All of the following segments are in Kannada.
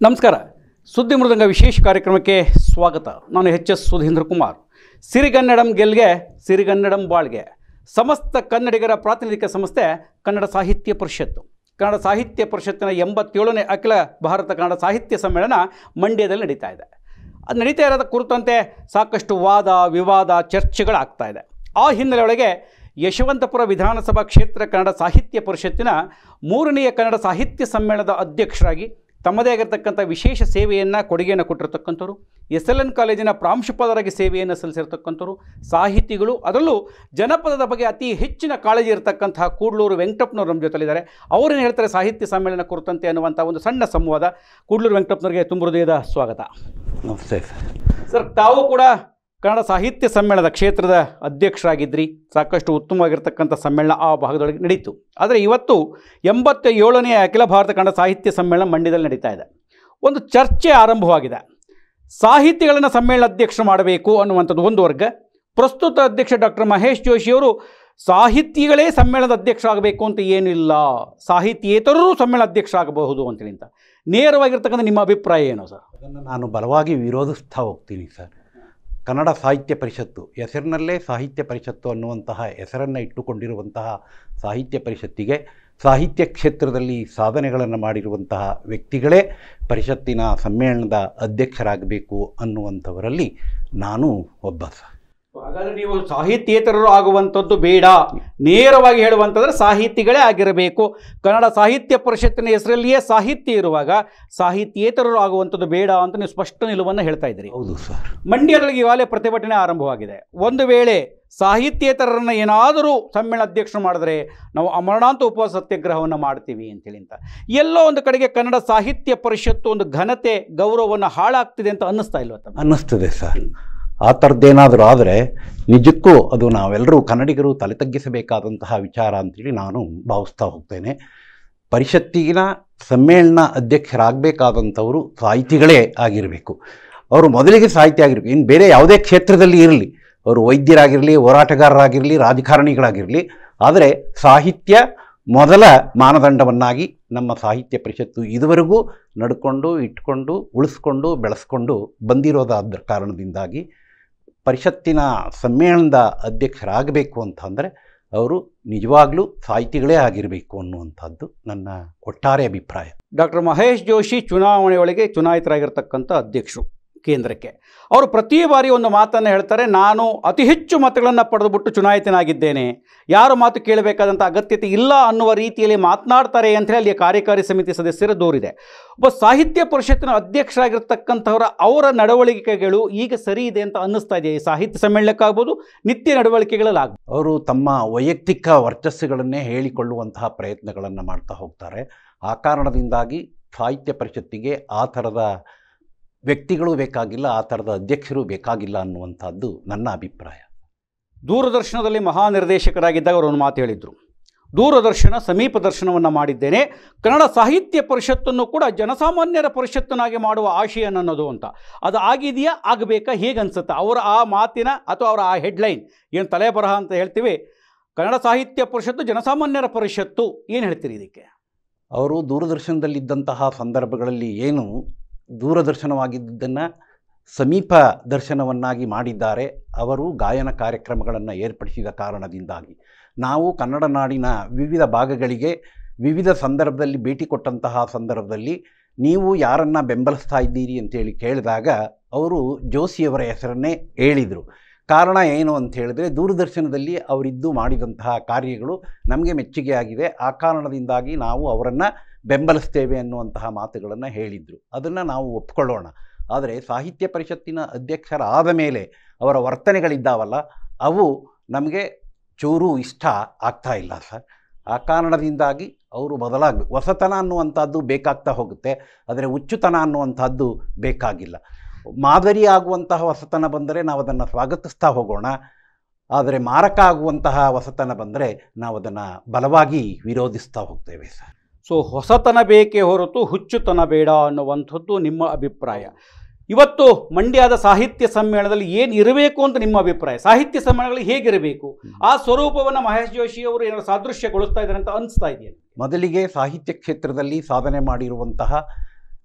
ನಮಸ್ಕಾರ ಸುದ್ದಿ ಮೃದಂಗ ವಿಶೇಷ ಕಾರ್ಯಕ್ರಮಕ್ಕೆ ಸ್ವಾಗತ ನಾನು ಎಚ್ ಎಸ್ ಸುಧೀಂದ್ರ ಕುಮಾರ್ ಸಿರಿಗನ್ನಡಂ ಗೆಲ್ಗೆ ಸಿರಿಗನ್ನಡಂ ಬಾಳ್ಗೆ ಸಮಸ್ತ ಕನ್ನಡಿಗರ ಪ್ರಾತಿನಿಧಿಕ ಸಂಸ್ಥೆ ಕನ್ನಡ ಸಾಹಿತ್ಯ ಪರಿಷತ್ತು ಕನ್ನಡ ಸಾಹಿತ್ಯ ಪರಿಷತ್ತಿನ ಎಂಬತ್ತೇಳನೇ ಅಖಿಲ ಭಾರತ ಕನ್ನಡ ಸಾಹಿತ್ಯ ಸಮ್ಮೇಳನ ಮಂಡ್ಯದಲ್ಲಿ ನಡೀತಾ ಇದೆ ಅದು ನಡೀತಾ ಇರೋದ ಕುರಿತಂತೆ ಸಾಕಷ್ಟು ವಾದ ವಿವಾದ ಚರ್ಚೆಗಳಾಗ್ತಾ ಇದೆ ಆ ಹಿನ್ನೆಲೆಯೊಳಗೆ ಯಶವಂತಪುರ ವಿಧಾನಸಭಾ ಕ್ಷೇತ್ರ ಕನ್ನಡ ಸಾಹಿತ್ಯ ಪರಿಷತ್ತಿನ ಮೂರನೆಯ ಕನ್ನಡ ಸಾಹಿತ್ಯ ಸಮ್ಮೇಳನದ ಅಧ್ಯಕ್ಷರಾಗಿ ತಮ್ಮದೇ ಆಗಿರ್ತಕ್ಕಂಥ ವಿಶೇಷ ಸೇವೆಯನ್ನು ಕೊಡುಗೆಯನ್ನು ಕೊಟ್ಟಿರ್ತಕ್ಕಂಥವ್ರು ಎಸ್ ಎಲ್ ಎನ್ ಕಾಲೇಜಿನ ಪ್ರಾಂಶುಪಾಲರಾಗಿ ಸೇವೆಯನ್ನು ಸಲ್ಲಿಸಿರ್ತಕ್ಕಂಥವ್ರು ಸಾಹಿತಿಗಳು ಅದರಲ್ಲೂ ಜನಪದದ ಬಗ್ಗೆ ಅತಿ ಹೆಚ್ಚಿನ ಕಾಳಜಿ ಇರತಕ್ಕಂತಹ ಕೂಡ್ಲೂರು ವೆಂಕಟಪ್ಪನವರು ನಮ್ಮ ಜೊತೆಲಿದ್ದಾರೆ ಅವರೇನು ಹೇಳ್ತಾರೆ ಸಾಹಿತ್ಯ ಸಮ್ಮೇಳನ ಕುರಿತಂತೆ ಅನ್ನುವಂಥ ಒಂದು ಸಣ್ಣ ಸಂವಾದ ಕೂಡ್ಲೂರು ವೆಂಕಟಪ್ಪನವರಿಗೆ ತುಂಬ ಹೃದಯದ ಸ್ವಾಗತ ನಮಸ್ತೆ ಸರ್ ಸರ್ ತಾವು ಕೂಡ ಕನ್ನಡ ಸಾಹಿತ್ಯ ಸಮ್ಮೇಳನದ ಕ್ಷೇತ್ರದ ಅಧ್ಯಕ್ಷರಾಗಿದ್ರಿ ಸಾಕಷ್ಟು ಉತ್ತಮವಾಗಿರ್ತಕ್ಕಂಥ ಸಮ್ಮೇಳನ ಆ ಭಾಗದೊಳಗೆ ನಡೀತು ಆದರೆ ಇವತ್ತು ಎಂಬತ್ತ ಏಳನೇ ಅಖಿಲ ಭಾರತ ಕನ್ನಡ ಸಾಹಿತ್ಯ ಸಮ್ಮೇಳನ ಮಂಡ್ಯದಲ್ಲಿ ನಡೀತಾ ಇದೆ ಒಂದು ಚರ್ಚೆ ಆರಂಭವಾಗಿದೆ ಸಾಹಿತಿಗಳನ್ನು ಸಮ್ಮೇಳನ ಅಧ್ಯಕ್ಷ ಮಾಡಬೇಕು ಅನ್ನುವಂಥದ್ದು ಒಂದು ವರ್ಗ ಪ್ರಸ್ತುತ ಅಧ್ಯಕ್ಷ ಡಾಕ್ಟರ್ ಮಹೇಶ್ ಜೋಶಿಯವರು ಸಾಹಿತಿಗಳೇ ಸಮ್ಮೇಳನದ ಅಧ್ಯಕ್ಷರಾಗಬೇಕು ಅಂತ ಏನಿಲ್ಲ ಸಾಹಿತ್ಯೇತರರು ಸಮ್ಮೇಳನ ಅಧ್ಯಕ್ಷರಾಗಬಹುದು ಅಂತೇಳಿ ಅಂತ ನೇರವಾಗಿರ್ತಕ್ಕಂಥ ನಿಮ್ಮ ಅಭಿಪ್ರಾಯ ಏನು ಸರ್ ಅದನ್ನು ನಾನು ಬಲವಾಗಿ ವಿರೋಧಿಸ್ತಾ ಹೋಗ್ತೀನಿ ಸರ್ ಕನ್ನಡ ಸಾಹಿತ್ಯ ಪರಿಷತ್ತು ಹೆಸರಿನಲ್ಲೇ ಸಾಹಿತ್ಯ ಪರಿಷತ್ತು ಅನ್ನುವಂತಹ ಹೆಸರನ್ನು ಇಟ್ಟುಕೊಂಡಿರುವಂತಹ ಸಾಹಿತ್ಯ ಪರಿಷತ್ತಿಗೆ ಸಾಹಿತ್ಯ ಕ್ಷೇತ್ರದಲ್ಲಿ ಸಾಧನೆಗಳನ್ನು ಮಾಡಿರುವಂತಹ ವ್ಯಕ್ತಿಗಳೇ ಪರಿಷತ್ತಿನ ಸಮ್ಮೇಳನದ ಅಧ್ಯಕ್ಷರಾಗಬೇಕು ಅನ್ನುವಂಥವರಲ್ಲಿ ನಾನು ಒಬ್ಬ ಸರ್ ಹಾಗಾದ್ರೆ ನೀವು ಸಾಹಿತ್ಯೇತರರು ಆಗುವಂಥದ್ದು ಬೇಡ ನೇರವಾಗಿ ಹೇಳುವಂತಂದ್ರೆ ಸಾಹಿತಿಗಳೇ ಆಗಿರಬೇಕು ಕನ್ನಡ ಸಾಹಿತ್ಯ ಪರಿಷತ್ತಿನ ಹೆಸರಲ್ಲಿಯೇ ಸಾಹಿತ್ಯ ಇರುವಾಗ ಸಾಹಿತ್ಯೇತರರು ಆಗುವಂಥದ್ದು ಬೇಡ ಅಂತ ನೀವು ಸ್ಪಷ್ಟ ನಿಲುವನ್ನು ಹೇಳ್ತಾ ಇದ್ದೀರಿ ಹೌದು ಸರ್ ಮಂಡ್ಯದೊಳಗೆ ಇವಾಗಲೇ ಪ್ರತಿಭಟನೆ ಆರಂಭವಾಗಿದೆ ಒಂದು ವೇಳೆ ಸಾಹಿತ್ಯೇತರರನ್ನು ಏನಾದರೂ ಸಮ್ಮೇಳನ ಅಧ್ಯಕ್ಷರು ಮಾಡಿದ್ರೆ ನಾವು ಅಮರಣಾಂತ ಉಪವಾಸ ಸತ್ಯಾಗ್ರಹವನ್ನು ಮಾಡ್ತೀವಿ ಅಂತೇಳಿ ಅಂತ ಎಲ್ಲೋ ಒಂದು ಕಡೆಗೆ ಕನ್ನಡ ಸಾಹಿತ್ಯ ಪರಿಷತ್ತು ಒಂದು ಘನತೆ ಗೌರವವನ್ನು ಹಾಳಾಗ್ತಿದೆ ಅಂತ ಅನ್ನಿಸ್ತಾ ಇಲ್ವ ತಮ್ಮ ಅನ್ನಿಸ್ತದೆ ಸರ್ ಆ ಥರದ್ದೇನಾದರೂ ಆದರೆ ನಿಜಕ್ಕೂ ಅದು ನಾವೆಲ್ಲರೂ ಕನ್ನಡಿಗರು ತಲೆ ತಗ್ಗಿಸಬೇಕಾದಂತಹ ವಿಚಾರ ಅಂತೇಳಿ ನಾನು ಭಾವಿಸ್ತಾ ಹೋಗ್ತೇನೆ ಪರಿಷತ್ತಿನ ಸಮ್ಮೇಳನ ಅಧ್ಯಕ್ಷರಾಗಬೇಕಾದಂಥವರು ಸಾಹಿತಿಗಳೇ ಆಗಿರಬೇಕು ಅವರು ಮೊದಲಿಗೆ ಸಾಹಿತ್ಯ ಆಗಿರಬೇಕು ಇನ್ನು ಬೇರೆ ಯಾವುದೇ ಕ್ಷೇತ್ರದಲ್ಲಿ ಇರಲಿ ಅವರು ವೈದ್ಯರಾಗಿರಲಿ ಹೋರಾಟಗಾರರಾಗಿರಲಿ ರಾಜಕಾರಣಿಗಳಾಗಿರಲಿ ಆದರೆ ಸಾಹಿತ್ಯ ಮೊದಲ ಮಾನದಂಡವನ್ನಾಗಿ ನಮ್ಮ ಸಾಹಿತ್ಯ ಪರಿಷತ್ತು ಇದುವರೆಗೂ ನಡ್ಕೊಂಡು ಇಟ್ಕೊಂಡು ಉಳಿಸ್ಕೊಂಡು ಬೆಳೆಸ್ಕೊಂಡು ಬಂದಿರೋದಾದ ಕಾರಣದಿಂದಾಗಿ ಪರಿಷತ್ತಿನ ಸಮ್ಮೇಳನದ ಅಧ್ಯಕ್ಷರಾಗಬೇಕು ಅಂತ ಅಂದರೆ ಅವರು ನಿಜವಾಗ್ಲೂ ಸಾಹಿತಿಗಳೇ ಆಗಿರಬೇಕು ಅನ್ನುವಂಥದ್ದು ನನ್ನ ಒಟ್ಟಾರೆ ಅಭಿಪ್ರಾಯ ಡಾಕ್ಟರ್ ಮಹೇಶ್ ಜೋಶಿ ಚುನಾವಣೆಯೊಳಗೆ ಚುನಾಯಿತರಾಗಿರ್ತಕ್ಕಂಥ ಅಧ್ಯಕ್ಷರು ಕೇಂದ್ರಕ್ಕೆ ಅವರು ಪ್ರತಿ ಬಾರಿ ಒಂದು ಮಾತನ್ನು ಹೇಳ್ತಾರೆ ನಾನು ಅತಿ ಹೆಚ್ಚು ಮತಗಳನ್ನು ಪಡೆದುಬಿಟ್ಟು ಚುನಾಯಿತನಾಗಿದ್ದೇನೆ ಯಾರು ಮಾತು ಕೇಳಬೇಕಾದಂಥ ಅಗತ್ಯತೆ ಇಲ್ಲ ಅನ್ನುವ ರೀತಿಯಲ್ಲಿ ಮಾತನಾಡ್ತಾರೆ ಅಂತೇಳಿ ಅಲ್ಲಿಯ ಕಾರ್ಯಕಾರಿ ಸಮಿತಿ ಸದಸ್ಯರ ದೂರಿದೆ ಒಬ್ಬ ಸಾಹಿತ್ಯ ಪರಿಷತ್ತಿನ ಅಧ್ಯಕ್ಷರಾಗಿರ್ತಕ್ಕಂಥವರ ಅವರ ನಡವಳಿಕೆಗಳು ಈಗ ಸರಿ ಇದೆ ಅಂತ ಅನ್ನಿಸ್ತಾ ಇದೆ ಈ ಸಾಹಿತ್ಯ ಸಮ್ಮೇಳನಕ್ಕಾಗ್ಬೋದು ನಿತ್ಯ ನಡವಳಿಕೆಗಳಲ್ಲಾಗ್ಬೋದು ಅವರು ತಮ್ಮ ವೈಯಕ್ತಿಕ ವರ್ಚಸ್ಸುಗಳನ್ನೇ ಹೇಳಿಕೊಳ್ಳುವಂತಹ ಪ್ರಯತ್ನಗಳನ್ನು ಮಾಡ್ತಾ ಹೋಗ್ತಾರೆ ಆ ಕಾರಣದಿಂದಾಗಿ ಸಾಹಿತ್ಯ ಪರಿಷತ್ತಿಗೆ ಆ ಥರದ ವ್ಯಕ್ತಿಗಳು ಬೇಕಾಗಿಲ್ಲ ಆ ಥರದ ಅಧ್ಯಕ್ಷರು ಬೇಕಾಗಿಲ್ಲ ಅನ್ನುವಂಥದ್ದು ನನ್ನ ಅಭಿಪ್ರಾಯ ದೂರದರ್ಶನದಲ್ಲಿ ಮಹಾನಿರ್ದೇಶಕರಾಗಿದ್ದಾಗ ಅವರು ಒಂದು ಮಾತು ಹೇಳಿದರು ದೂರದರ್ಶನ ಸಮೀಪ ದರ್ಶನವನ್ನು ಮಾಡಿದ್ದೇನೆ ಕನ್ನಡ ಸಾಹಿತ್ಯ ಪರಿಷತ್ತನ್ನು ಕೂಡ ಜನಸಾಮಾನ್ಯರ ಪರಿಷತ್ತನ್ನಾಗಿ ಮಾಡುವ ಆಶಯ ನನ್ನದು ಅಂತ ಅದು ಆಗಿದೆಯಾ ಆಗಬೇಕಾ ಹೇಗನ್ಸುತ್ತೆ ಅವರ ಆ ಮಾತಿನ ಅಥವಾ ಅವರ ಆ ಹೆಡ್ಲೈನ್ ಏನು ತಲೆ ಬರಹ ಅಂತ ಹೇಳ್ತೀವಿ ಕನ್ನಡ ಸಾಹಿತ್ಯ ಪರಿಷತ್ತು ಜನಸಾಮಾನ್ಯರ ಪರಿಷತ್ತು ಏನು ಹೇಳ್ತೀರಿ ಇದಕ್ಕೆ ಅವರು ದೂರದರ್ಶನದಲ್ಲಿದ್ದಂತಹ ಸಂದರ್ಭಗಳಲ್ಲಿ ಏನು ದೂರದರ್ಶನವಾಗಿದ್ದನ್ನು ಸಮೀಪ ದರ್ಶನವನ್ನಾಗಿ ಮಾಡಿದ್ದಾರೆ ಅವರು ಗಾಯನ ಕಾರ್ಯಕ್ರಮಗಳನ್ನು ಏರ್ಪಡಿಸಿದ ಕಾರಣದಿಂದಾಗಿ ನಾವು ಕನ್ನಡ ನಾಡಿನ ವಿವಿಧ ಭಾಗಗಳಿಗೆ ವಿವಿಧ ಸಂದರ್ಭದಲ್ಲಿ ಭೇಟಿ ಕೊಟ್ಟಂತಹ ಸಂದರ್ಭದಲ್ಲಿ ನೀವು ಯಾರನ್ನು ಬೆಂಬಲಿಸ್ತಾ ಇದ್ದೀರಿ ಅಂತೇಳಿ ಕೇಳಿದಾಗ ಅವರು ಜೋಶಿಯವರ ಹೆಸರನ್ನೇ ಹೇಳಿದರು ಕಾರಣ ಏನು ಅಂತ ಹೇಳಿದ್ರೆ ದೂರದರ್ಶನದಲ್ಲಿ ಅವರಿದ್ದು ಮಾಡಿದಂತಹ ಕಾರ್ಯಗಳು ನಮಗೆ ಮೆಚ್ಚುಗೆಯಾಗಿದೆ ಆ ಕಾರಣದಿಂದಾಗಿ ನಾವು ಅವರನ್ನು ಬೆಂಬಲಿಸ್ತೇವೆ ಅನ್ನುವಂತಹ ಮಾತುಗಳನ್ನು ಹೇಳಿದರು ಅದನ್ನು ನಾವು ಒಪ್ಕೊಳ್ಳೋಣ ಆದರೆ ಸಾಹಿತ್ಯ ಪರಿಷತ್ತಿನ ಅಧ್ಯಕ್ಷರಾದ ಮೇಲೆ ಅವರ ವರ್ತನೆಗಳಿದ್ದಾವಲ್ಲ ಅವು ನಮಗೆ ಚೂರು ಇಷ್ಟ ಆಗ್ತಾ ಇಲ್ಲ ಸರ್ ಆ ಕಾರಣದಿಂದಾಗಿ ಅವರು ಬದಲಾಗಬೇಕು ಹೊಸತನ ಅನ್ನುವಂಥದ್ದು ಬೇಕಾಗ್ತಾ ಹೋಗುತ್ತೆ ಆದರೆ ಹುಚ್ಚುತನ ಅನ್ನುವಂಥದ್ದು ಬೇಕಾಗಿಲ್ಲ ಮಾದರಿ ಆಗುವಂತಹ ಹೊಸತನ ಬಂದರೆ ನಾವು ಅದನ್ನು ಸ್ವಾಗತಿಸ್ತಾ ಹೋಗೋಣ ಆದರೆ ಮಾರಕ ಆಗುವಂತಹ ಹೊಸತನ ಬಂದರೆ ನಾವು ಅದನ್ನು ಬಲವಾಗಿ ವಿರೋಧಿಸ್ತಾ ಹೋಗ್ತೇವೆ ಸರ್ ಸೊ ಹೊಸತನ ಬೇಕೇ ಹೊರತು ಹುಚ್ಚುತನ ಬೇಡ ಅನ್ನುವಂಥದ್ದು ನಿಮ್ಮ ಅಭಿಪ್ರಾಯ ಇವತ್ತು ಮಂಡ್ಯದ ಸಾಹಿತ್ಯ ಸಮ್ಮೇಳನದಲ್ಲಿ ಏನು ಇರಬೇಕು ಅಂತ ನಿಮ್ಮ ಅಭಿಪ್ರಾಯ ಸಾಹಿತ್ಯ ಸಮ್ಮೇಳನಗಳು ಹೇಗಿರಬೇಕು ಆ ಸ್ವರೂಪವನ್ನು ಮಹೇಶ್ ಜೋಶಿ ಅವರು ಏನಾದ್ರು ಸಾದೃಶ್ಯಗೊಳಿಸ್ತಾ ಇದ್ದಾರೆ ಅಂತ ಅನಿಸ್ತಾ ಇದೆಯಾ ಮೊದಲಿಗೆ ಸಾಹಿತ್ಯ ಕ್ಷೇತ್ರದಲ್ಲಿ ಸಾಧನೆ ಮಾಡಿರುವಂತಹ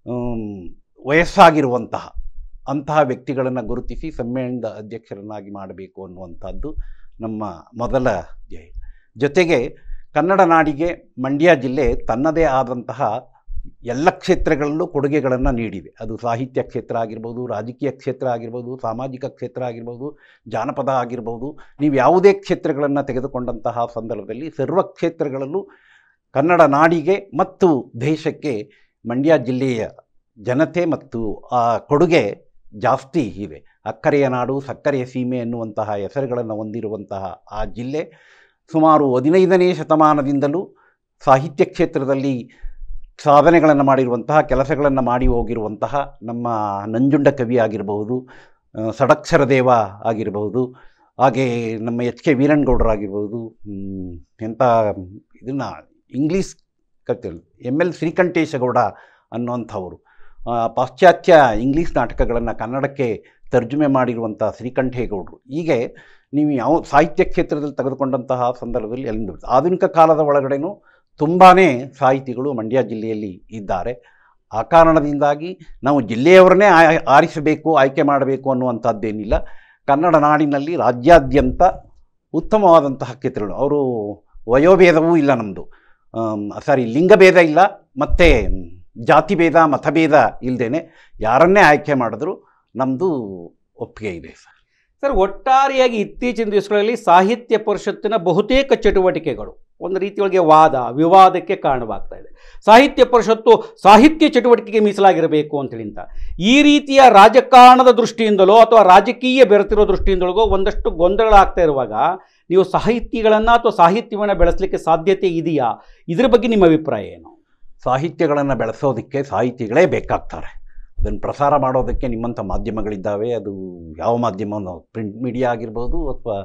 ಆಮ್, ವಯಸ್ಸಾಗಿರುವಂತಹ ಅಂತಹ ವ್ಯಕ್ತಿಗಳನ್ನು ಗುರುತಿಸಿ ಸಮ್ಮೇಳನದ ಅಧ್ಯಕ್ಷರನ್ನಾಗಿ ಮಾಡಬೇಕು ಅನ್ನುವಂಥದ್ದು ನಮ್ಮ ಮೊದಲ ಧ್ಯೇಯ ಜೊತೆಗೆ ಕನ್ನಡ ನಾಡಿಗೆ ಮಂಡ್ಯ ಜಿಲ್ಲೆ ತನ್ನದೇ ಆದಂತಹ ಎಲ್ಲ ಕ್ಷೇತ್ರಗಳಲ್ಲೂ ಕೊಡುಗೆಗಳನ್ನು ನೀಡಿದೆ ಅದು ಸಾಹಿತ್ಯ ಕ್ಷೇತ್ರ ಆಗಿರ್ಬೋದು ರಾಜಕೀಯ ಕ್ಷೇತ್ರ ಆಗಿರ್ಬೋದು ಸಾಮಾಜಿಕ ಕ್ಷೇತ್ರ ಆಗಿರ್ಬೋದು ಜಾನಪದ ಆಗಿರ್ಬೋದು ನೀವು ಯಾವುದೇ ಕ್ಷೇತ್ರಗಳನ್ನು ತೆಗೆದುಕೊಂಡಂತಹ ಸಂದರ್ಭದಲ್ಲಿ ಸರ್ವ ಕ್ಷೇತ್ರಗಳಲ್ಲೂ ಕನ್ನಡ ನಾಡಿಗೆ ಮತ್ತು ದೇಶಕ್ಕೆ ಮಂಡ್ಯ ಜಿಲ್ಲೆಯ ಜನತೆ ಮತ್ತು ಆ ಕೊಡುಗೆ ಜಾಸ್ತಿ ಇವೆ ಅಕ್ಕರೆಯ ನಾಡು ಸಕ್ಕರೆಯ ಸೀಮೆ ಎನ್ನುವಂತಹ ಹೆಸರುಗಳನ್ನು ಹೊಂದಿರುವಂತಹ ಆ ಜಿಲ್ಲೆ ಸುಮಾರು ಹದಿನೈದನೇ ಶತಮಾನದಿಂದಲೂ ಸಾಹಿತ್ಯ ಕ್ಷೇತ್ರದಲ್ಲಿ ಸಾಧನೆಗಳನ್ನು ಮಾಡಿರುವಂತಹ ಕೆಲಸಗಳನ್ನು ಮಾಡಿ ಹೋಗಿರುವಂತಹ ನಮ್ಮ ನಂಜುಂಡ ಕವಿ ಆಗಿರಬಹುದು ಆ, ಸಡಕ್ಷರ ದೇವ ಆಗಿರಬಹುದು ಹಾಗೆ ನಮ್ಮ ಎಚ್ ಕೆ ವೀರಣ್ಣಗೌಡರಾಗಿರ್ಬೋದು ಹ್ಮ್, ಎಂಥ ಇದನ್ನು ಇಂಗ್ಲೀಷ್ ಕಥೆಗಳು ಎಮ್ ಎಲ್ ಶ್ರೀಕಂಠೇಶಗೌಡ ಅನ್ನುವಂಥವರು ಆ, ಪಾಶ್ಚಾತ್ಯ ಇಂಗ್ಲೀಷ್ ನಾಟಕಗಳನ್ನು ಕನ್ನಡಕ್ಕೆ ತರ್ಜುಮೆ ಮಾಡಿರುವಂಥ ಶ್ರೀಕಂಠೇಗೌಡರು ಹೀಗೆ ನೀವು ಯಾವ ಸಾಹಿತ್ಯ ಕ್ಷೇತ್ರದಲ್ಲಿ ತೆಗೆದುಕೊಂಡಂತಹ ಸಂದರ್ಭದಲ್ಲಿ ಎಲ್ಲಿಂದ ಆಧುನಿಕ ಕಾಲದ ಒಳಗಡೆನೂ ತುಂಬಾ ಸಾಹಿತಿಗಳು ಮಂಡ್ಯ ಜಿಲ್ಲೆಯಲ್ಲಿ ಇದ್ದಾರೆ ಆ ಕಾರಣದಿಂದಾಗಿ ನಾವು ಜಿಲ್ಲೆಯವರನ್ನೇ ಆಯ್- ಆರಿಸಬೇಕು ಆಯ್ಕೆ ಮಾಡಬೇಕು ಅನ್ನುವಂಥದ್ದೇನಿಲ್ಲ ಕನ್ನಡ ನಾಡಿನಲ್ಲಿ ರಾಜ್ಯಾದ್ಯಂತ ಉತ್ತಮವಾದಂತಹ ಕ್ಷೇತ್ರಗಳು ಅವರು ವಯೋಭೇದವೂ ಇಲ್ಲ ನಮ್ಮದು ಸಾರಿ ಲಿಂಗಭೇದ ಇಲ್ಲ ಮತ್ತು ಜಾತಿಭೇದ ಮತಭೇದ ಇಲ್ಲದೇನೆ ಯಾರನ್ನೇ ಆಯ್ಕೆ ಮಾಡಿದ್ರು ನಮ್ಮದು ಒಪ್ಪಿಗೆ ಇದೆ ಸರ್ ಸರ್ ಒಟ್ಟಾರೆಯಾಗಿ ಇತ್ತೀಚಿನ ದಿವಸಗಳಲ್ಲಿ ಸಾಹಿತ್ಯ ಪರಿಷತ್ತಿನ ಬಹುತೇಕ ಚಟುವಟಿಕೆಗಳು ಒಂದು ರೀತಿಯೊಳಗೆ ವಾದ ವಿವಾದಕ್ಕೆ ಕಾರಣವಾಗ್ತಾ ಇದೆ ಸಾಹಿತ್ಯ ಪರಿಷತ್ತು ಸಾಹಿತ್ಯ ಚಟುವಟಿಕೆಗೆ ಮೀಸಲಾಗಿರಬೇಕು ಅಂತೇಳಿ ಅಂತ ಈ ರೀತಿಯ ರಾಜಕಾರಣದ ದೃಷ್ಟಿಯಿಂದಲೋ ಅಥವಾ ರಾಜಕೀಯ ಬೆರೆತಿರೋ ದೃಷ್ಟಿಯಿಂದಲೋ ಒಂದಷ್ಟು ಗೊಂದಲಗಳಾಗ್ತಾ ಇರುವಾಗ ನೀವು ಸಾಹಿತಿಗಳನ್ನು ಅಥವಾ ಸಾಹಿತ್ಯವನ್ನು ಬೆಳೆಸಲಿಕ್ಕೆ ಸಾಧ್ಯತೆ ಇದೆಯಾ ಇದ್ರ ಬಗ್ಗೆ ನಿಮ್ಮ ಅಭಿಪ್ರಾಯ ಏನು ಸಾಹಿತ್ಯಗಳನ್ನು ಬೆಳೆಸೋದಕ್ಕೆ ಸಾಹಿತಿಗಳೇ ಬೇಕಾಗ್ತಾರೆ ಅದನ್ನು ಪ್ರಸಾರ ಮಾಡೋದಕ್ಕೆ ನಿಮ್ಮಂಥ ಮಾಧ್ಯಮಗಳಿದ್ದಾವೆ ಅದು ಯಾವ ಮಾಧ್ಯಮ ಪ್ರಿಂಟ್ ಮೀಡಿಯಾ ಆಗಿರ್ಬೋದು ಅಥವಾ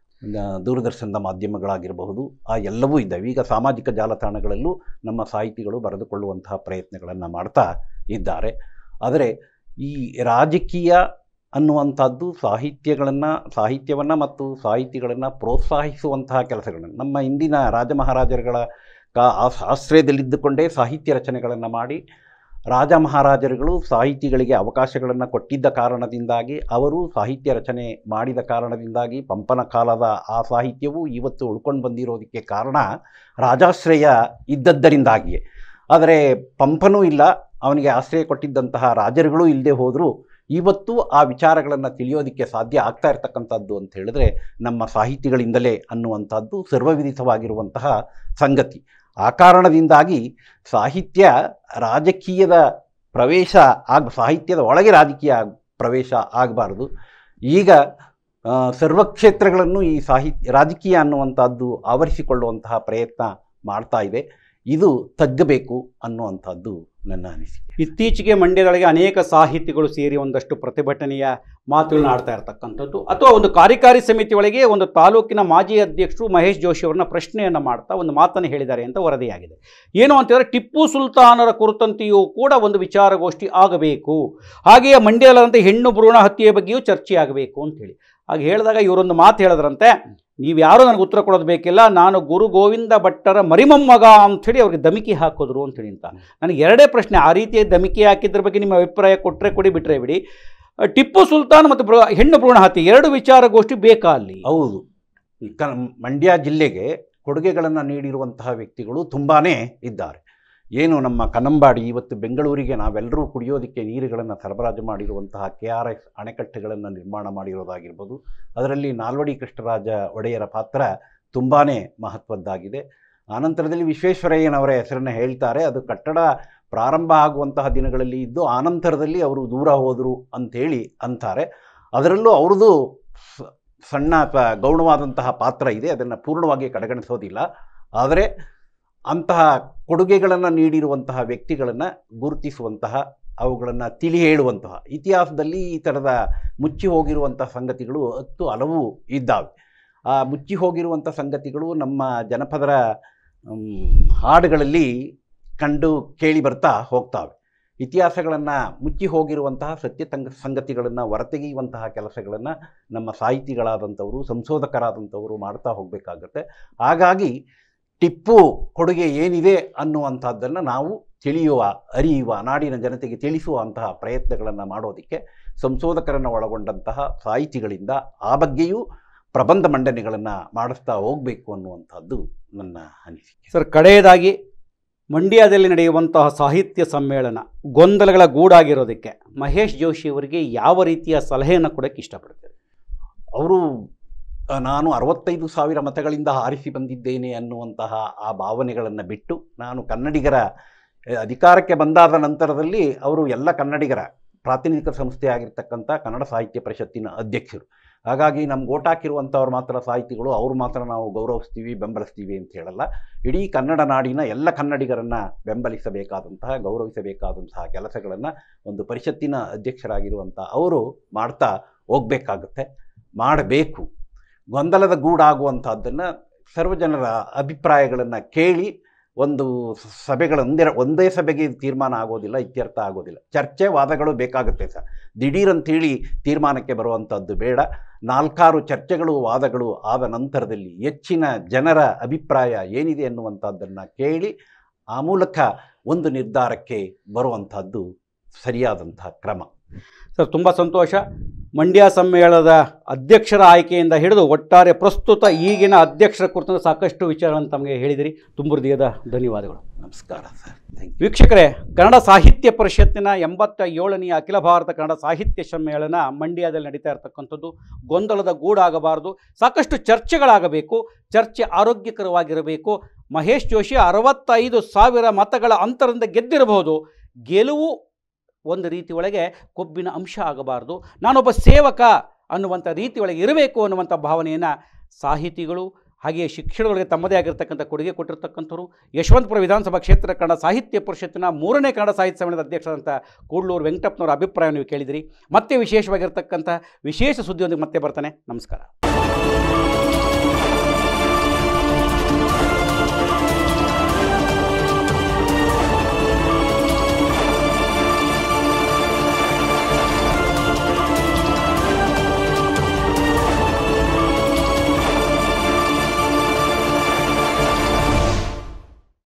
ದೂರದರ್ಶನದ ಮಾಧ್ಯಮಗಳಾಗಿರಬಹುದು ಆ ಎಲ್ಲವೂ ಇದ್ದಾವೆ ಈಗ ಸಾಮಾಜಿಕ ಜಾಲತಾಣಗಳಲ್ಲೂ ನಮ್ಮ ಸಾಹಿತಿಗಳು ಬರೆದುಕೊಳ್ಳುವಂತಹ ಪ್ರಯತ್ನಗಳನ್ನು ಮಾಡ್ತಾ ಇದ್ದಾರೆ ಆದರೆ ಈ ರಾಜಕೀಯ ಅನ್ನುವಂಥದ್ದು ಸಾಹಿತ್ಯಗಳನ್ನು ಸಾಹಿತ್ಯವನ್ನು ಮತ್ತು ಸಾಹಿತಿಗಳನ್ನು ಪ್ರೋತ್ಸಾಹಿಸುವಂತಹ ಕೆಲಸಗಳನ್ನು ನಮ್ಮ ಇಂದಿನ ರಾಜ ಮಹಾರಾಜರುಗಳ ಕಾ ಆ ಆಶ್ರಯದಲ್ಲಿದ್ದುಕೊಂಡೇ ಸಾಹಿತ್ಯ ರಚನೆಗಳನ್ನು ಮಾಡಿ ರಾಜ ಮಹಾರಾಜರುಗಳು ಸಾಹಿತಿಗಳಿಗೆ ಅವಕಾಶಗಳನ್ನು ಕೊಟ್ಟಿದ್ದ ಕಾರಣದಿಂದಾಗಿ ಅವರು ಸಾಹಿತ್ಯ ರಚನೆ ಮಾಡಿದ ಕಾರಣದಿಂದಾಗಿ ಪಂಪನ ಕಾಲದ ಆ ಸಾಹಿತ್ಯವು ಇವತ್ತು ಉಳ್ಕೊಂಡು ಬಂದಿರೋದಕ್ಕೆ ಕಾರಣ ರಾಜಾಶ್ರಯ ಇದ್ದದ್ದರಿಂದಾಗಿಯೇ ಆದರೆ ಪಂಪನೂ ಇಲ್ಲ ಅವನಿಗೆ ಆಶ್ರಯ ಕೊಟ್ಟಿದ್ದಂತಹ ರಾಜರುಗಳು ಇಲ್ಲದೆ ಹೋದರೂ ಇವತ್ತು ಆ ವಿಚಾರಗಳನ್ನು ತಿಳಿಯೋದಕ್ಕೆ ಸಾಧ್ಯ ಆಗ್ತಾ ಇರತಕ್ಕಂಥದ್ದು ಅಂತ ಹೇಳಿದ್ರೆ ನಮ್ಮ ಸಾಹಿತಿಗಳಿಂದಲೇ ಅನ್ನುವಂಥದ್ದು ಸರ್ವವಿದಿತವಾಗಿರುವಂತಹ ಸಂಗತಿ ಆ ಕಾರಣದಿಂದಾಗಿ ಸಾಹಿತ್ಯ ರಾಜಕೀಯದ ಪ್ರವೇಶ ಆಗ ಸಾಹಿತ್ಯದ ಒಳಗೆ ರಾಜಕೀಯ ಆಗ್- ಪ್ರವೇಶ ಆಗಬಾರ್ದು ಈಗ ಆ, ಸರ್ವ ಕ್ಷೇತ್ರಗಳನ್ನು ಈ ಸಾಹಿತ್ಯ ರಾಜಕೀಯ ಅನ್ನುವಂಥದ್ದು ಆವರಿಸಿಕೊಳ್ಳುವಂತಹ ಪ್ರಯತ್ನ ಮಾಡ್ತಾ ಇದೆ ಇದು ತಗ್ಗಬೇಕು ಅನ್ನುವಂಥದ್ದು ನನ್ನ ಅನಿಸಿಕೆ ಇತ್ತೀಚೆಗೆ ಮಂಡ್ಯದೊಳಗೆ ಅನೇಕ ಸಾಹಿತಿಗಳು ಸೇರಿ ಒಂದಷ್ಟು ಪ್ರತಿಭಟನೆಯ ಮಾತುಗಳನ್ನ ಆಡ್ತಾ ಇರ್ತಕ್ಕಂಥದ್ದು ಅಥವಾ ಒಂದು ಕಾರ್ಯಕಾರಿ ಸಮಿತಿ ಒಳಗೆ ಒಂದು ತಾಲೂಕಿನ ಮಾಜಿ ಅಧ್ಯಕ್ಷರು ಮಹೇಶ್ ಜೋಶಿ ಅವರನ್ನ ಪ್ರಶ್ನೆಯನ್ನು ಮಾಡ್ತಾ ಒಂದು ಮಾತನ್ನು ಹೇಳಿದ್ದಾರೆ ಅಂತ ವರದಿಯಾಗಿದೆ ಏನು ಅಂತಂದರೆ ಟಿಪ್ಪು ಸುಲ್ತಾನರ ಕುರಿತಂತೆಯೂ ಕೂಡ ಒಂದು ವಿಚಾರಗೋಷ್ಠಿ ಆಗಬೇಕು ಹಾಗೆಯೇ ಮಂಡ್ಯದಲ್ಲಂತೆ ಹೆಣ್ಣು ಭ್ರೂಣ ಹತ್ಯೆಯ ಬಗ್ಗೆಯೂ ಚರ್ಚೆ ಆಗಬೇಕು ಅಂತೇಳಿ ಹಾಗೆ ಹೇಳಿದಾಗ ಇವರೊಂದು ಮಾತು ಹೇಳಿದ್ರಂತೆ ನೀವು ಯಾರೂ ನನಗೆ ಉತ್ತರ ಕೊಡೋದು ಬೇಕಿಲ್ಲ ನಾನು ಗುರು ಗೋವಿಂದ ಭಟ್ಟರ ಮರಿಮೊಮ್ಮಗ ಅಂಥೇಳಿ ಅವ್ರಿಗೆ ದಮಿಕಿ ಹಾಕಿದ್ರು ಅಂತೇಳಿ ಅಂತ ನನಗೆ ಎರಡೇ ಪ್ರಶ್ನೆ ಆ ರೀತಿಯ ದಮಿಕಿ ಹಾಕಿದ್ರ ಬಗ್ಗೆ ನಿಮ್ಮ ಅಭಿಪ್ರಾಯ ಕೊಟ್ಟರೆ ಕೊಡಿ ಬಿಟ್ಟರೆ ಬಿಡಿ ಅಹ್, ಟಿಪ್ಪು ಸುಲ್ತಾನ್ ಮತ್ತು ಭ್ರೂ- ಹೆಣ್ಣು ಭ್ರೂಣ ಹತ್ಯೆ ಎರಡು ವಿಚಾರಗೋಷ್ಠಿ ಬೇಕಾ ಅಲ್ಲಿ ಹೌದು ಈ ಕ ಮಂಡ್ಯ ಜಿಲ್ಲೆಗೆ ಕೊಡುಗೆಗಳನ್ನು ನೀಡಿರುವಂತಹ ವ್ಯಕ್ತಿಗಳು ತುಂಬಾ ಇದ್ದಾರೆ ಏನು ನಮ್ಮ ಕನ್ನಂಬಾಡಿ ಇವತ್ತು ಬೆಂಗಳೂರಿಗೆ ನಾವೆಲ್ಲರೂ ಕುಡಿಯೋದಕ್ಕೆ ನೀರುಗಳನ್ನು ಸರಬರಾಜು ಮಾಡಿರುವಂತಹ ಕೆ ಆರ್ ಎಸ್ ಅಣೆಕಟ್ಟೆಗಳನ್ನು ನಿರ್ಮಾಣ ಮಾಡಿರೋದಾಗಿರ್ಬೋದು ಅದರಲ್ಲಿ ನಾಲ್ವಡಿ ಕೃಷ್ಣರಾಜ ಒಡೆಯರ ಪಾತ್ರ ತುಂಬಾ ಮಹತ್ವದ್ದಾಗಿದೆ ಆನಂತರದಲ್ಲಿ ವಿಶ್ವೇಶ್ವರಯ್ಯನವರ ಹೆಸರನ್ನು ಹೇಳ್ತಾರೆ ಅದು ಕಟ್ಟಡ ಪ್ರಾರಂಭ ಆಗುವಂತಹ ದಿನಗಳಲ್ಲಿ ಇದ್ದು ಆನಂತರದಲ್ಲಿ ಅವರು ದೂರ ಹೋದರು ಅಂಥೇಳಿ ಅಂತಾರೆ ಅದರಲ್ಲೂ ಅವ್ರದ್ದು ಸ- ಸಣ್ಣ ಅಥವಾ ಗೌಣವಾದಂತಹ ಪಾತ್ರ ಇದೆ ಅದನ್ನು ಪೂರ್ಣವಾಗಿ ಕಡೆಗಣಿಸೋದಿಲ್ಲ ಆದರೆ ಅಂತಹ ಕೊಡುಗೆಗಳನ್ನು ನೀಡಿರುವಂತಹ ವ್ಯಕ್ತಿಗಳನ್ನು ಗುರುತಿಸುವಂತಹ ಅವುಗಳನ್ನು ತಿಳಿ ಹೇಳುವಂತಹ ಇತಿಹಾಸದಲ್ಲಿ ಈ ಥರದ ಮುಚ್ಚಿ ಹೋಗಿರುವಂತಹ ಸಂಗತಿಗಳು ಹತ್ತು ಹಲವು ಇದ್ದಾವೆ ಆ ಮುಚ್ಚಿ ಹೋಗಿರುವಂಥ ಸಂಗತಿಗಳು ನಮ್ಮ ಜನಪದರ ಮ್, ಹಾಡುಗಳಲ್ಲಿ ಕಂಡು ಕೇಳಿ ಬರ್ತಾ ಹೋಗ್ತಾವೆ ಇತಿಹಾಸಗಳನ್ನು ಮುಚ್ಚಿ ಹೋಗಿರುವಂತಹ ಸತ್ಯ ತಂಗ ಸಂಗತಿಗಳನ್ನು ಹೊರತೆಗೆಯುವಂತಹ ಕೆಲಸಗಳನ್ನು ನಮ್ಮ ಸಾಹಿತಿಗಳಾದಂಥವರು ಸಂಶೋಧಕರಾದಂಥವರು ಮಾಡ್ತಾ ಹೋಗಬೇಕಾಗತ್ತೆ ಹಾಗಾಗಿ ಟಿಪ್ಪು ಕೊಡುಗೆ ಏನಿದೆ ಅನ್ನುವಂಥದ್ದನ್ನು ನಾವು ತಿಳಿಯುವ ಅರಿಯುವ ನಾಡಿನ ಜನತೆಗೆ ತಿಳಿಸುವಂತಹ ಪ್ರಯತ್ನಗಳನ್ನು ಮಾಡೋದಕ್ಕೆ ಸಂಶೋಧಕರನ್ನು ಒಳಗೊಂಡಂತಹ ಸಾಹಿತಿಗಳಿಂದ ಆ ಬಗ್ಗೆಯೂ ಪ್ರಬಂಧ ಮಂಡನೆಗಳನ್ನು ಮಾಡಿಸ್ತಾ ಹೋಗಬೇಕು ಅನ್ನುವಂಥದ್ದು ನನ್ನ ಅನಿಸಿಕೆ ಸರ್ ಕಡೆಯದಾಗಿ ಮಂಡ್ಯದಲ್ಲಿ ನಡೆಯುವಂತಹ ಸಾಹಿತ್ಯ ಸಮ್ಮೇಳನ ಗೊಂದಲಗಳ ಗೂಡಾಗಿರೋದಕ್ಕೆ ಮಹೇಶ್ ಜೋಶಿ ಅವರಿಗೆ ಯಾವ ರೀತಿಯ ಸಲಹೆಯನ್ನು ಕೊಡೋಕ್ಕೆ ಇಷ್ಟಪಡ್ತಾರೆ ಅವರು ಆ, ನಾನು ಅರವತ್ತೈದು ಸಾವಿರ ಮತಗಳಿಂದ ಆರಿಸಿ ಬಂದಿದ್ದೇನೆ ಅನ್ನುವಂತಹ ಆ ಭಾವನೆಗಳನ್ನು ಬಿಟ್ಟು ನಾನು ಕನ್ನಡಿಗರ ಆ, ಅಧಿಕಾರಕ್ಕೆ ಬಂದಾದ ನಂತರದಲ್ಲಿ ಅವರು ಎಲ್ಲ ಕನ್ನಡಿಗರ ಪ್ರಾತಿನಿಧಿಕ ಸಂಸ್ಥೆ ಆಗಿರ್ತಕ್ಕಂಥ ಕನ್ನಡ ಸಾಹಿತ್ಯ ಪರಿಷತ್ತಿನ ಅಧ್ಯಕ್ಷರು ಹಾಗಾಗಿ ನಮ್ಗೆ ಓಟ್ ಹಾಕಿರುವಂಥವ್ರು ಮಾತ್ರ ಸಾಹಿತಿಗಳು ಅವ್ರು ಮಾತ್ರ ನಾವು ಗೌರವಿಸ್ತೀವಿ ಬೆಂಬಲಿಸ್ತೀವಿ ಅಂತ ಹೇಳಲ್ಲ ಇಡೀ ಕನ್ನಡ ನಾಡಿನ ಎಲ್ಲ ಕನ್ನಡಿಗರನ್ನು ಬೆಂಬಲಿಸಬೇಕಾದಂತಹ ಗೌರವಿಸಬೇಕಾದಂತಹ ಕೆಲಸಗಳನ್ನು ಒಂದು ಪರಿಷತ್ತಿನ ಅಧ್ಯಕ್ಷರಾಗಿರುವಂಥ ಅವರು ಮಾಡ್ತಾ ಹೋಗಬೇಕಾಗುತ್ತೆ ಮಾಡಬೇಕು ಗೊಂದಲದ ಗೂಡಾಗುವಂಥದ್ದನ್ನು ಸರ್ವಜನರ ಅಭಿಪ್ರಾಯಗಳನ್ನು ಕೇಳಿ ಒಂದು ಸಭೆಗಳ ಒಂದೇ ಒಂದೇ ಸಭೆಗೆ ಇದು ತೀರ್ಮಾನ ಆಗೋದಿಲ್ಲ ಇತ್ಯರ್ಥ ಆಗೋದಿಲ್ಲ ಚರ್ಚೆ ವಾದಗಳು ಬೇಕಾಗುತ್ತೆ ಸರ್ ದಿಢೀರ್ ಅಂತೇಳಿ ತೀರ್ಮಾನಕ್ಕೆ ಬರುವಂಥದ್ದು ಬೇಡ ನಾಲ್ಕಾರು ಚರ್ಚೆಗಳು ವಾದಗಳು ಆದ ನಂತರದಲ್ಲಿ ಹೆಚ್ಚಿನ ಜನರ ಅಭಿಪ್ರಾಯ ಏನಿದೆ ಅನ್ನುವಂಥದ್ದನ್ನು ಕೇಳಿ ಆ ಮೂಲಕ ಒಂದು ನಿರ್ಧಾರಕ್ಕೆ ಬರುವಂಥದ್ದು ಸರಿಯಾದಂಥ ಕ್ರಮ ಸರ್ ತುಂಬ ಸಂತೋಷ ಮಂಡ್ಯ ಸಮ್ಮೇಳನದ ಅಧ್ಯಕ್ಷರ ಆಯ್ಕೆಯಿಂದ ಹಿಡಿದು ಒಟ್ಟಾರೆ ಪ್ರಸ್ತುತ ಈಗಿನ ಅಧ್ಯಕ್ಷರ ಕುರಿತು ಸಾಕಷ್ಟು ವಿಚಾರಗಳನ್ನು ತಮಗೆ ಹೇಳಿದಿರಿ ತುಂಬ ಹೃದಯದ ಧನ್ಯವಾದಗಳು ನಮಸ್ಕಾರ ಸರ್ ಥ್ಯಾಂಕ್ ಯು ವೀಕ್ಷಕರೇ ಕನ್ನಡ ಸಾಹಿತ್ಯ ಪರಿಷತ್ತಿನ ಎಂಬತ್ತ ಏಳನೆಯ ಅಖಿಲ ಭಾರತ ಕನ್ನಡ ಸಾಹಿತ್ಯ ಸಮ್ಮೇಳನ ಮಂಡ್ಯದಲ್ಲಿ ನಡೀತಾ ಇರತಕ್ಕಂಥದ್ದು ಗೊಂದಲದ ಗೂಡಾಗಬಾರದು ಸಾಕಷ್ಟು ಚರ್ಚೆಗಳಾಗಬೇಕು ಚರ್ಚೆ ಆರೋಗ್ಯಕರವಾಗಿರಬೇಕು ಮಹೇಶ್ ಜೋಶಿ ಅರವತ್ತೈದು ಸಾವಿರ ಮತಗಳ ಅಂತರದಿಂದ ಗೆದ್ದಿರಬಹುದು ಗೆಲುವು ಒಂದು ರೀತಿ ಒಳಗೆ ಕೊಬ್ಬಿನ ಅಂಶ ಆಗಬಾರ್ದು ನಾನೊಬ್ಬ ಸೇವಕ ಅನ್ನುವಂಥ ರೀತಿ ಒಳಗೆ ಇರಬೇಕು ಅನ್ನುವಂಥ ಭಾವನೆಯನ್ನು ಸಾಹಿತಿಗಳು ಹಾಗೆಯೇ ಶಿಕ್ಷಣಗಳಿಗೆ ತಮ್ಮದೇ ಆಗಿರ್ತಕ್ಕಂಥ ಕೊಡುಗೆ ಕೊಟ್ಟಿರ್ತಕ್ಕಂಥವ್ರು ಯಶವಂತಪುರ ವಿಧಾನಸಭಾ ಕ್ಷೇತ್ರ ಕನ್ನಡ ಸಾಹಿತ್ಯ ಪರಿಷತ್ತಿನ ಮೂರನೇ ಕನ್ನಡ ಸಾಹಿತ್ಯ ಸಮ್ಮೇಳನದ ಅಧ್ಯಕ್ಷರಾದಂಥ ಕೂಡ್ಲೂರು ವೆಂಕಟಪ್ಪನವರ ಅಭಿಪ್ರಾಯ ನೀವು ಕೇಳಿದಿರಿ ಮತ್ತೆ ವಿಶೇಷವಾಗಿರ್ತಕ್ಕಂಥ ವಿಶೇಷ ಸುದ್ದಿಯೊಂದಿಗೆ ಮತ್ತೆ ಬರ್ತಾನೆ ನಮಸ್ಕಾರ